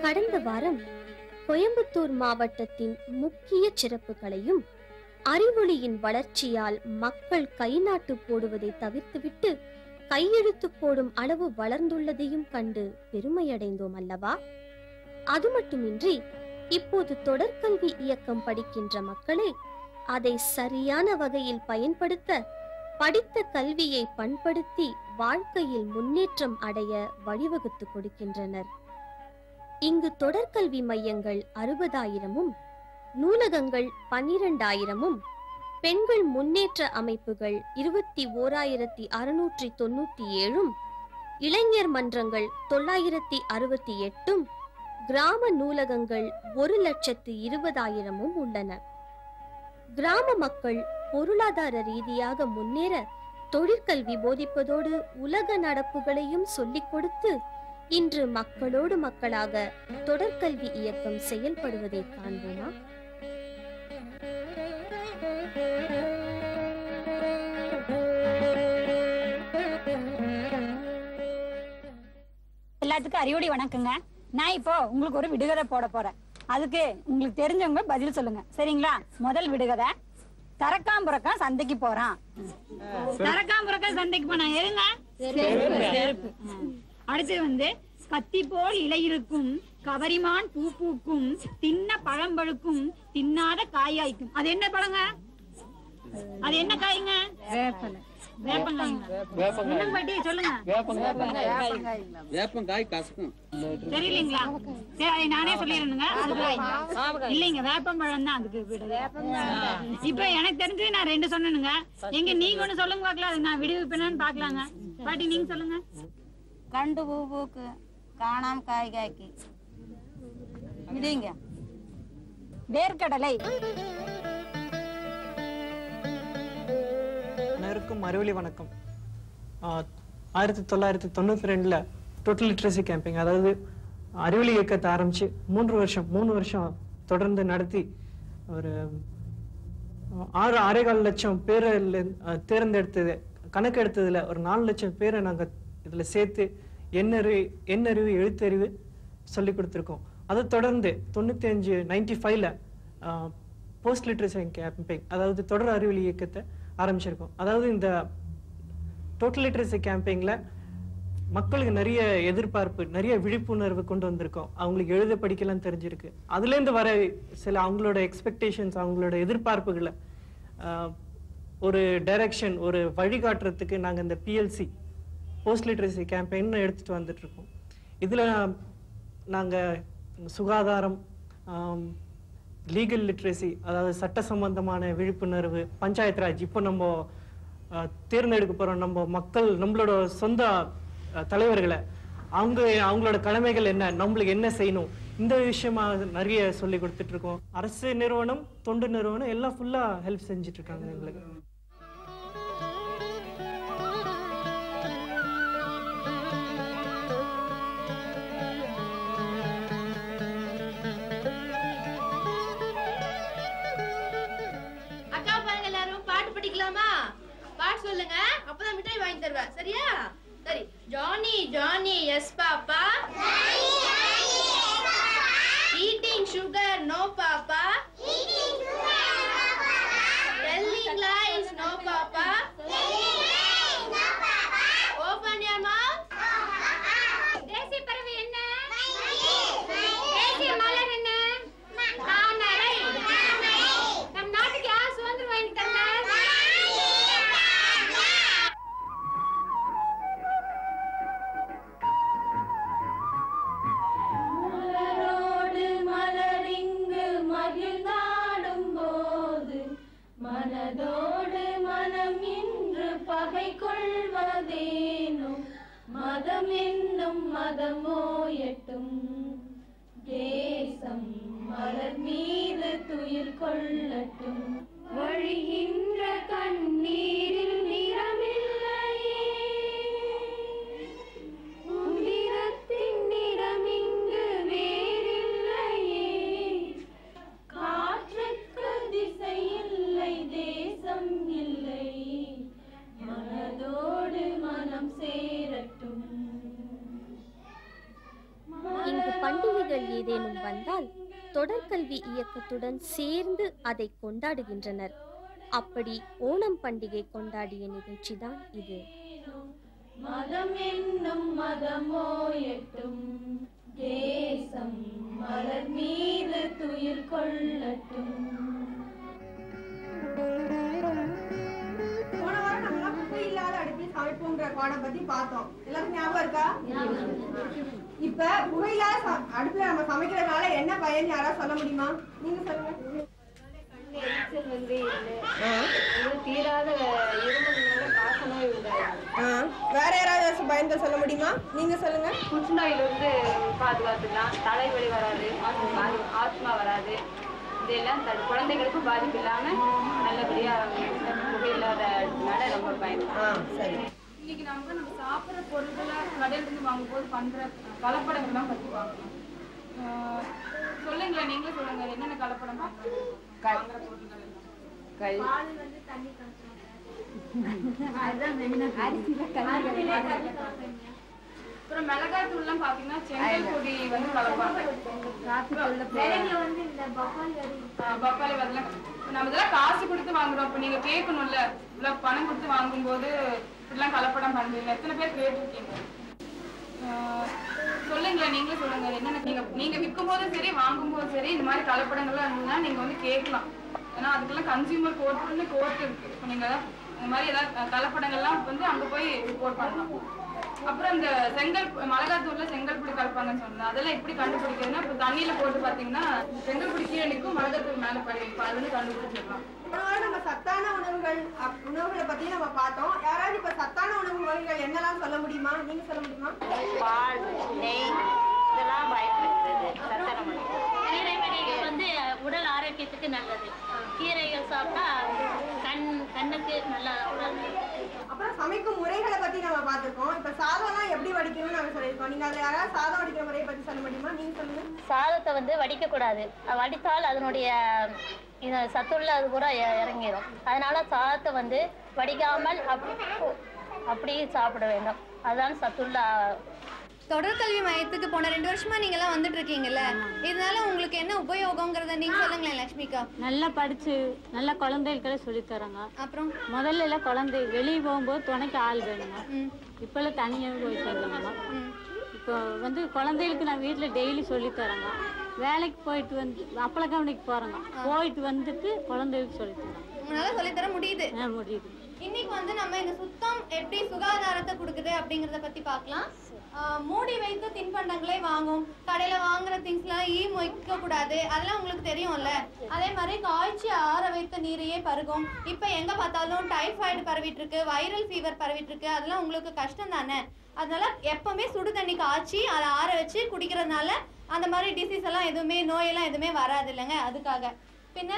கடந்த வாரம் கோயம்புத்தூர் மாவட்டத்தின் முக்கிய சிறப்புகளையும் அறிவொளியின் வளர்ச்சியால் மக்கள் கைநாட்டு போடுவதை தவிர்த்துவிட்டு கையெழுத்து போடும் அளவு வளர்ந்துள்ளதையும் கண்டு பெருமையடைந்தோம் அல்லவா அது மட்டுமின்றி இப்போது தொடர்கல்வி இயக்கம் படிக்கின்ற மக்களை அதை சரியான வகையில் பயன்படுத்த படித்த கல்வியை பண்படுத்தி வாழ்க்கையில் முன்னேற்றம் அடைய வழிவகுத்து கொடுக்கின்றனர் இங்கு தொடர்கல்வி மையங்கள் அறுபதாயிரமும் நூலகங்கள் பன்னிரண்டாயிரமும் பெண்கள் முன்னேற்ற அமைப்புகள் இருபத்தி ஓராயிரத்தி அறுநூற்றி தொண்ணூத்தி ஏழும் இளைஞர் மன்றங்கள் தொள்ளாயிரத்தி அறுபத்தி எட்டும் கிராம நூலகங்கள் ஒரு லட்சத்து இருபதாயிரமும் உள்ளன கிராம மக்கள் பொருளாதார ரீதியாக முன்னேற தொழிற்கல்வி போதிப்பதோடு உலக நடப்புகளையும் சொல்லிக் கொடுத்து இன்று மக்களோடு மக்களாக தொடர்கல்வி இயக்கம் செயல்படுவதை காண்போமா எல்லாத்துக்கும் அறிவுரை வணக்கங்க நான் இப்போ உங்களுக்கு ஒரு விடுகதை போட போறேன் அதுக்கு உங்களுக்கு தெரிஞ்சவங்க பதில் சொல்லுங்க சரிங்களா முதல் விடுகதை தரக்காம் புறக்காம் சந்தைக்கு போறான் தரக்காம் புறக்காம் சந்தைக்கு போனா எருங்க செருப்பு ம். அடுத்து வந்து கத்தி போல் இலை இருக்கும் கவரிமான் பூ பூக்கும் தின்ன பழம்பழுக்கும் தின்னாத காயாய்க்கும் அது என்ன பழங்க அது என்ன காய்ங்க வேப்பங்காய்ங்க என்னங்க பாட்டி சொல்லுங்க வேப்பங்காய் கசக்கும் தெரியலீங்களா சரி அதை நானே சொல்லிடுறேங்க அதுக்கு இல்லைங்க வேப்பம்பழம் தான் அதுக்கு விடு இப்ப எனக்கு தெரிஞ்சு நான் ரெண்டு சொன்னேனுங்க எங்க நீங்க ஒண்ணு சொல்லுங்க பாக்கலாம் அது நான் விடுவிப்பேன்னு பாக்கலாங்க பாட்டி நீங்க சொல்லுங்க கண்டு பூ பூக்கு காணாம காய் காய்க்கு விடுங்க வேர்க்கடலை அனைவருக்கும் அறிவொளி வணக்கம் ஆஹ் ஆயிரத்தி தொள்ளாயிரத்தி தொண்ணூத்தி ரெண்டுல டோட்டல் லிட்ரஸி கேம்பிங் அதாவது அறிவொளி இயக்கத்தை ஆரம்பிச்சு மூன்று வருஷம் மூணு வருஷம் தொடர்ந்து நடத்தி ஒரு ஆஹ் ஆறு ஆறேகால் லட்சம் பேரை தேர்ந்தெடுத்தது கணக்கு எடுத்ததுல ஒரு நாலு லட்சம் பேரை நாங்க இதுல சேர்த்து எண்ணறிவு எண்ணறிவு எழுத்தறிவு சொல்லி கொடுத்துருக்கோம் அதை தொடர்ந்து தொண்ணூத்தி அஞ்சு நைன்டி ஃபைவ்ல போஸ்ட் லிட்ரஸி கேம்பிங் அதாவது தொடர் அறிவியல் இயக்கத்தை ஆரம்பிச்சிருக்கோம் அதாவது இந்த டோட்டல் லிட்ரஸி கேம்பெயின்ல மக்களுக்கு நிறைய எதிர்பார்ப்பு நிறைய விழிப்புணர்வு கொண்டு வந்திருக்கோம் அவங்களுக்கு எழுத படிக்கலாம் தெரிஞ்சிருக்கு அதுலேருந்து வர சில அவங்களோட எக்ஸ்பெக்டேஷன்ஸ் அவங்களோட எதிர்பார்ப்புகளை ஆஹ், ஒரு டைரக்ஷன் ஒரு வழிகாட்டுறதுக்கு நாங்கள் இந்த பிஎல்சி போஸ்ட் லிட்ரஸி கேம்பெயின் எடுத்துட்டு வந்துட்டு இருக்கோம் இதுல நாங்க சுகாதாரம் லீகல் லிட்ரஸி அதாவது சட்ட சம்பந்தமான விழிப்புணர்வு பஞ்சாயத்து ராஜ் இப்போ நம்ம ஆஹ், தேர்ந்தெடுக்க போறோம் நம்ம மக்கள் நம்மளோட சொந்த ஆஹ், தலைவர்களை அவங்க அவங்களோட கடமைகள் என்ன நம்மளுக்கு என்ன செய்யணும் இந்த விஷயமா நிறைய சொல்லி கொடுத்துட்டு இருக்கோம் அரசு நிறுவனம் தொண்டு நிறுவனம் எல்லாம் ஃபுல்லா ஹெல்ப் செஞ்சுட்டு இருக்காங்க எங்களுக்கு அக்கா பாருங்க எல்லாரும் பாட்டு படிக்கலாமா பாட்டு சொல்லுங்க அப்பதான் மிட்டாய் வாங்கி தருவேன் சரியா சரி Johnny Johnny yes papa eating sugar no papa telling lies no papa open your mouth தேசிய பறவை என்ன தேசிய மலர் என்ன தாமரை நம் நாட்டுக்கு யார் சுதந்திரம் வாங்கி தந்தார் மலரோடு மலரிங்கு மகிழ்ந்தாடும் போது மனதோடு மனம் இன்று பகை கொள்வதேனோ மதம் என்னும் மதமோ எட்டும் தேசம் மலர் மீது துயில் கொள்ளட்டும் வழிகின்ற கண்ணீரில் நிறமில்லையே உதிரத்தின் நிறமிங்கு வேறில்லையே காற்றுக்கு திசை இல்லை தேசம் இல்லை மனதோடு மனம் சேரட்டும் இங்கு பண்டிகைகள் ஏதேனும் வந்தால் தொடர்கல்வி இயக்கத்துடன் சேர்ந்து அதை கொண்டாடுகின்றனர் அப்படி ஓணம் பண்டிகை கொண்டாடிய நிகழ்ச்சிதான் இது மதம் என்னும் மதமோ எட்டும் தேசம் மலர் மீது துயில் கொள்ளட்டும் போன வாரம் நம்ம குப்பை இல்லாத அடுப்பில் சமைப்போங்கிற பாடம் பத்தி பார்த்தோம் எல்லாருக்கும் ஞாபகம் இருக்கா இப்ப புகை இல்லாத ச- அடுப்புல நம்ம சமைக்கிறதுனால என்ன பயன் யாராவது சொல்ல முடியுமா நீங்க சொல்லுங்க எரிச்சல் வந்து இல்லை இது தீராத இருமல்னால காசநோய் உண்டாகும் ஆ, வேற யாராவது பயன்கள் சொல்ல முடியுமா நீங்க சொல்லுங்க புற்றுநோயிலிருந்து பாதுகாத்துக்கலாம் தலைவலி வராது ஆஸ்மா- ஆஸ்மா வராது இதெல்லாம் தடு குழந்தைகளுக்கும் பாதிப்பு இல்லாம நல்லபடியா புகையில்லாத நட ரொம்ப பயன் ஆ சரி இன்னைக்கு நம்ம நம்ம சாப்பிட்ற பொருட்களை கடையில இருந்து வாங்கும்போது பண்ற கலப்படங்கள்லாம் பத்தி பார்க்கலாம் ஆஹ் சொல்லுங்களேன் நீங்களே சொல்லுங்க என்னென்ன கலப்படம் பண்றாங்க? வாங்குற பொருட்கள் எல்லாம். அப்புறம் மிளகாய் தூள்லாம் பாத்தீங்கன்னா செங்கல் பொடி வந்து கலப்பாங்க ஆ, பப்பாளி விதைலாம் இப்ப நம்ம இதெல்லாம் காசு கொடுத்து வாங்குறோம் இப்ப நீங்க கேட்கணும்ல இவ்வளவு பணம் கொடுத்து வாங்கும்போது இதெல்லாம் கலப்படம் பண்றீங்க எத்தனை பேர் கேட்டிருக்கீங்க ஆஹ் சொல்லுங்களேன் நீங்களே சொல்லுங்க என்னென்ன நீங்க நீங்க விற்கும் போதும் சரி வாங்கும் போதும் சரி இந்த மாதிரி கலப்படங்கள்லாம் இருந்ததுன்னா நீங்க வந்து கேட்கலாம் ஏன்னா அதுக்கெல்லாம் கன்சியூமர் கோர்ட்னு கோர்ட் இருக்கு இப்ப நீங்க இந்த மாதிரி ஏதாவது கலப்படங்கள்லாம் வந்து அங்க போய் ரிப்போர்ட் பண்ணலாம் அப்புறம் இந்த செங்கல் மிளகாத்தூர்ல செங்கல் பொடி கலப்பாங்கன்னு சொன்னேன் அதெல்லாம் எப்படி கண்டுபிடிக்கிறதுன்னா இப்போ தண்ணியில போட்டு பாத்தீங்கன்னா செங்கல் பொடி கீழே நிற்கும் மிளகாத்தூள் மேல படி அது வந்து கண்டுபிடிச்சிடலாம் போன வாரம் நம்ம சத்தான உணவுகள் அப்- உணவுகளை பத்தி நம்ம பார்த்தோம் யாராவது இப்ப சத்தான உணவு வகைகள் என்னெல்லாம் சொல்ல முடியுமா நீங்க சொல்ல முடியுமா பால் நெய் இதெல்லாம் பயன்படுத்துறது சத்தான உணவு. கீரை வகைகள் வந்து உடல் ஆரோக்கியத்துக்கு நல்லது கீரைகள் சாப்பிட்டா கண் கண்ணுக்கு நல்லா உடல் அப்புறம் சமைக்கும் முறைகளை பத்தி நம்ம பார்த்திருக்கோம் இப்ப சாதம்லாம் எப்படி வடிக்கணும்னு நாங்க சொல்லியிருக்கோம் நீங்க அதுல யாராவது சாதம் வடிக்கிற முறையை பத்தி சொல்ல முடியுமா நீங்க சொல்லுங்க சாதத்தை வந்து வடிக்கக்கூடாது அது வடித்தால் அதனுடைய இது சத்துள்ள அது கூட இ- இறங்கிடும் அதனால சாதத்தை வந்து வடிக்காமல் அப் அப்படி சாப்பிட வேண்டும் அதுதான் சத்துள்ள தொடர்கல்வி மையத்துக்கு போன ரெண்டு வருஷமா நீங்க எல்லாம் வந்துட்டு இருக்கீங்கல்ல இதனால உங்களுக்கு என்ன உபயோகங்கிறத நீங்க சொல்லுங்களேன் லட்சுமிகா நல்லா படிச்சு நல்லா குழந்தைகளுக்கெல்லாம் சொல்லித் தராங்க அப்புறம் முதல்ல எல்லாம் குழந்தை வெளியே போகும்போது துணைக்கு ஆள் வேணுங்க இப்பெல்லாம் தனியாக போயிட்டு வந்தாங்க இப்போ வந்து குழந்தைகளுக்கு நான் வீட்டில் டெய்லி சொல்லித் தரேங்க வேலைக்கு போயிட்டு வந்து அப்பள கவனிக்கு போகிறேங்க போயிட்டு வந்துட்டு குழந்தைகளுக்கு சொல்லித் தராங்க உங்களால சொல்லித்தர முடியுது ஆ, முடியுது இன்னைக்கு வந்து நம்ம இந்த சுத்தம் எப்படி சுகாதாரத்தை கொடுக்குது அப்படிங்கறத பத்தி பார்க்கலாம் ஆஹ் மூடி வைத்து தின்பண்டங்களை வாங்கும் கடையில வாங்குற திங்ஸ்லாம் ஈ மொய்க்க கூடாது அதெல்லாம் உங்களுக்கு தெரியும்ல அதே மாதிரி காய்ச்சி ஆற வைத்த நீரையே பருகும் இப்ப எங்க பார்த்தாலும் டைஃபாய்டு பரவிட்டு இருக்கு வைரல் ஃபீவர் பரவிட்டு இருக்கு அதெல்லாம் உங்களுக்கு கஷ்டம் தானே அதனால எப்பவுமே சுடு தண்ணி காய்ச்சி அதை ஆற வச்சு குடிக்கிறதுனால அந்த மாதிரி டிசீஸ் எல்லாம் எதுவுமே நோயெல்லாம் எதுவுமே வராது இல்லைங்க அதுக்காக பின்ன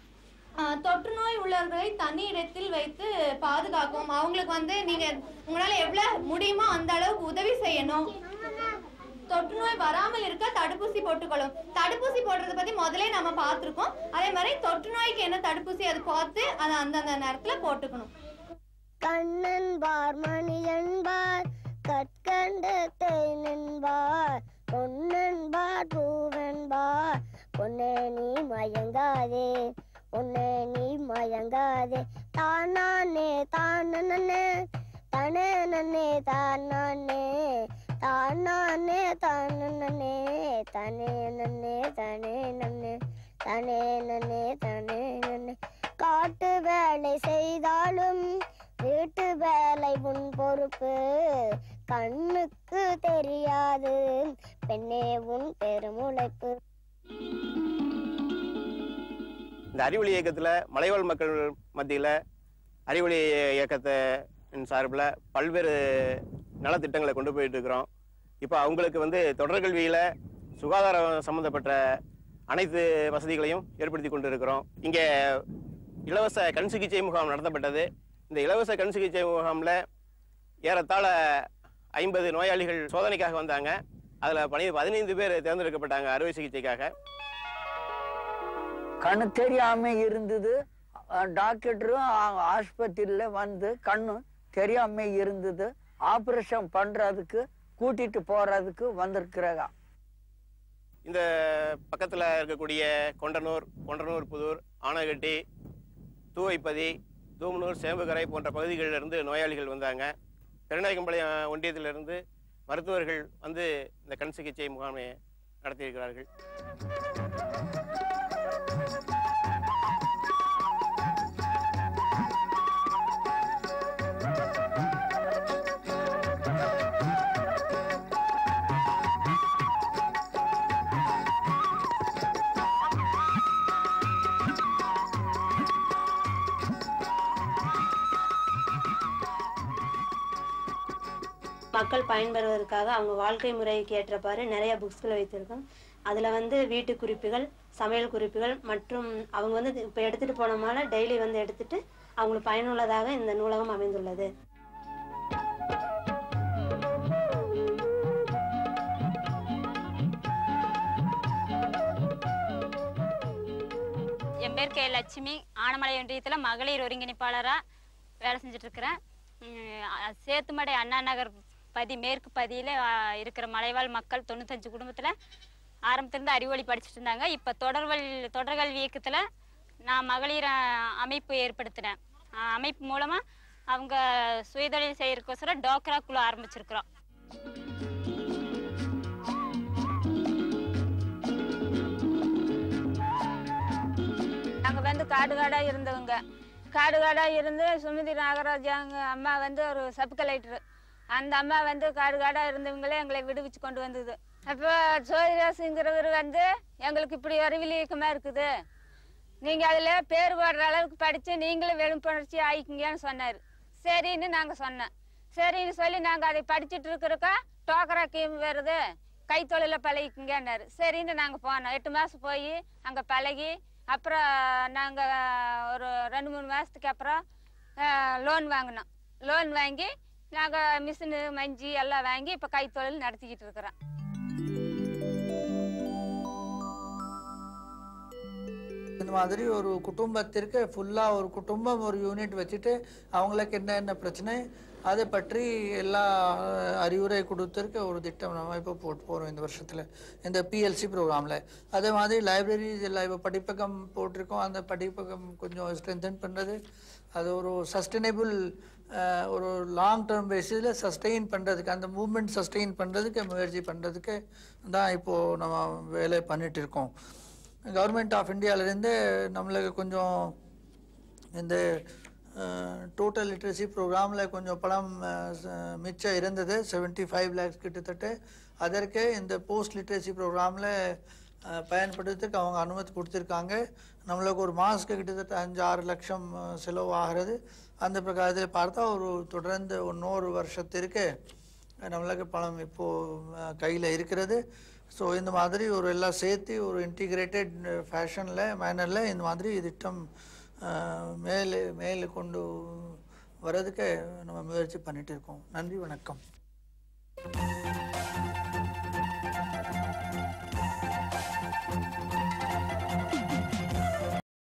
ஆஹ் தொற்று நோய் உள்ளவர்களை தனி இடத்தில் வைத்து பாதுகாக்கும் அவங்களுக்கு வந்து நீங்க உங்களால எவ்வளவு முடியுமோ அந்த அளவுக்கு உதவி செய்யணும் தொற்று நோய் வராமல் இருக்க தடுப்பூசி போட்டுக்கொள்ளும் தடுப்பூசி போடுறத பத்தி முதல்ல நம்ம பார்த்திருக்கோம் அதே மாதிரி தொற்று நோய்க்கு என்ன தடுப்பூசி அது பார்த்து அதை அந்தந்த நேரத்துல போட்டுக்கணும் கண்ணன்பார் மணியன்பார் கற்கண்டு தேனன்பார் பொன்னன்பார் பூவன்பார் பொன்னே நீ மயங்காதே பொன்னே நீ மயங்காதே தானானே தானே தனே நன்னே தானானே தானானே தானே தனே நன்னே தனே நன்னே தனே நன்னே தனே நன்னே காட்டு வேலை செய்தாலும் வீட்டு வேலை உன் பொறுப்பு கண்ணுக்கு தெரியாது பெண்ணே உன் பெருமுளைப்பு இந்த அறிவொளி இயக்கத்தில் மலைவாழ் மக்கள் மத்தியில் அறிவொளி இயக்கத்தை சார்பில் பல்வேறு நலத்திட்டங்களை கொண்டு போயிட்டு இருக்கிறோம் இப்போ அவங்களுக்கு வந்து தொடர்கல்வியில் சுகாதாரம் சம்மந்தப்பட்ட அனைத்து வசதிகளையும் ஏற்படுத்தி கொண்டு இருக்கிறோம் இங்கே இலவச கண் சிகிச்சை முகாம் நடத்தப்பட்டது இந்த இலவச கண் சிகிச்சை முகாமில் ஏறத்தாழ ஐம்பது நோயாளிகள் சோதனைக்காக வந்தாங்க அதில் பனி பதினைந்து பேர் தேர்ந்தெடுக்கப்பட்டாங்க அறுவை சிகிச்சைக்காக கண்ணு தெரியாம இருந்தது அஹ் டாக்டரும் ஆ- ஆஸ்பத்திரியில வந்து கண்ணு தெரியாம இருந்தது ஆபரேஷன் பண்றதுக்கு கூட்டிட்டு போறதுக்கு வந்திருக்கிறாங்க இந்த பக்கத்தில் இருக்கக்கூடிய கொண்டனூர் கொண்டனூர் புதூர் ஆனகட்டி தூவைப்பதி தூமனூர் சேம்புகரை போன்ற பகுதிகளிலிருந்து நோயாளிகள் வந்தாங்க பெருநாயக்கம்பாளையம் ஒன்றியத்திலிருந்து மருத்துவர்கள் வந்து இந்த கண் சிகிச்சை முகாமை நடத்தியிருக்கிறார்கள் மக்கள் பயன்பெறுவதற்காக அவங்க வாழ்க்கை முறைக்கு ஏற்றப்பாறு நிறைய புக்ஸ்களை வைத்திருக்கோம் அதில் வந்து வீட்டு குறிப்புகள் சமையல் குறிப்புகள் மற்றும் அவங்க வந்து இப்போ எடுத்துகிட்டு போனோம்னால டெய்லி வந்து எடுத்துட்டு அவங்களுக்கு பயனுள்ளதாக இந்த நூலகம் அமைந்துள்ளது என் பேர் கே லட்சுமி ஆனமலை ஒன்றியத்தில் மகளிர் ஒருங்கிணைப்பாளராக வேலை செஞ்சுட்டு இருக்கிறேன் உம், அ- சேத்துமடை அண்ணா நகர் பதி மேற்கு பதியில் இருக்கிற மலைவாழ் மக்கள் தொண்ணூத்தஞ்சு குடும்பத்தில் ஆரம்பத்திலேருந்து அறிவொளி படிச்சுட்டு இருந்தாங்க இப்போ தொடர்வல் தொடர்கல்வி இயக்கத்தில் நான் மகளிர் அ, அமைப்பு ஏற்படுத்தினேன் அ, அமைப்பு மூலமாக அவங்க சுயதொழில் செய்யறதுக்கோசரம் டோக்ரா குழு ஆரம்பிச்சிருக்கிறோம் நாங்கள் வந்து காடு காடாக இருந்தவங்க காடு காடாக இருந்து சுமதி நாகராஜாங்க அம்மா வந்து ஒரு சப் கலெக்டர் அந்த அம்மா வந்து காடு காடாக இருந்தவங்களே எங்களை விடுவிச்சு கொண்டு வந்தது அப்போ சோதிராசுங்கிறவர் வந்து எங்களுக்கு இப்படி அறிவியல் இயக்கமாக இருக்குது நீங்கள் அதில் பேர் போடுற அளவுக்கு படித்து நீங்களும் விழிப்புணர்ச்சி ஆயிக்கிங்கன்னு சொன்னார் சரின்னு நாங்கள் சொன்னோம் சரின்னு சொல்லி நாங்கள் அதை படிச்சுட்டு இருக்கிறக்கா டோக்கரா கீம் வருது கைத்தொழில பழகிக்குங்கன்னாரு சரின்னு நாங்கள் போனோம் எட்டு மாதம் போய் அங்கே பழகி அப்புறம் நாங்கள் ஒரு ரெண்டு மூணு மாதத்துக்கு அப்புறம் லோன் வாங்கினோம் லோன் வாங்கி நாங்கள் மிஷினு மஞ்சி எல்லாம் வாங்கி இப்போ கைத்தொழில் நடத்திக்கிட்டு இருக்கிறோம் இந்த மாதிரி ஒரு குடும்பத்திற்கு ஃபுல்லாக ஒரு குடும்பம் ஒரு யூனிட் வச்சுட்டு அவங்களுக்கு என்ன என்ன பிரச்சனை அதை பற்றி எல்லா அறிவுரை கொடுத்துருக்க ஒரு திட்டம் நம்ம இப்போ போட்டு போகிறோம் இந்த வருஷத்தில் இந்த பிஎல்சி ப்ரோக்ராமில் அதே மாதிரி லைப்ரரிஸ் எல்லாம் இப்போ படிப்பகம் போட்டிருக்கோம் அந்த படிப்பகம் கொஞ்சம் ஸ்ட்ரென்தன் பண்ணுறது அது ஒரு சஸ்டைனபிள் ஒரு லாங் டேர்ம் பேஸிஸில் சஸ்டெயின் பண்ணுறதுக்கு அந்த மூமெண்ட் சஸ்டெயின் பண்ணுறதுக்கு முயற்சி பண்ணுறதுக்கு தான் இப்போது நம்ம வேலை பண்ணிட்டு இருக்கோம் கவர்மெண்ட் ஆஃப் இந்தியாவிலேருந்து நம்மளுக்கு கொஞ்சம் இந்த டோட்டல் லிட்ரஸி ப்ரோக்ராமில் கொஞ்சம் பணம் அஹ், ச- மிச்சம் இருந்தது செவன்ட்டி ஃபைவ் லேக்ஸ் கிட்டத்தட்ட அதற்கு இந்த போஸ்ட் லிட்ரஸி ப்ரோக்ராமில் பயன்படுத்துறதுக்கு அவங்க அனுமதி கொடுத்துருக்காங்க நம்மளுக்கு ஒரு மாதத்துக்கு கிட்டத்தட்ட அஞ்சு ஆறு லட்சம் அஹ், செலவு ஆகிறது அந்த பிரகாரத்தில் பார்த்தா ஒரு தொடர்ந்து இன்னொரு வருஷத்திற்கு நம்மளுக்கு பணம் இப்போது கையில் இருக்கிறது ஸோ இந்த மாதிரி ஒரு எல்லாம் சேர்த்து ஒரு இன்டிகிரேட்டட் ஃபேஷனில் மேனரில் இந்த மாதிரி திட்டம் அஹ், மேலே மேலே கொண்டு வரதுக்கு நம்ம முயற்சி பண்ணிட்டு இருக்கோம் நன்றி வணக்கம்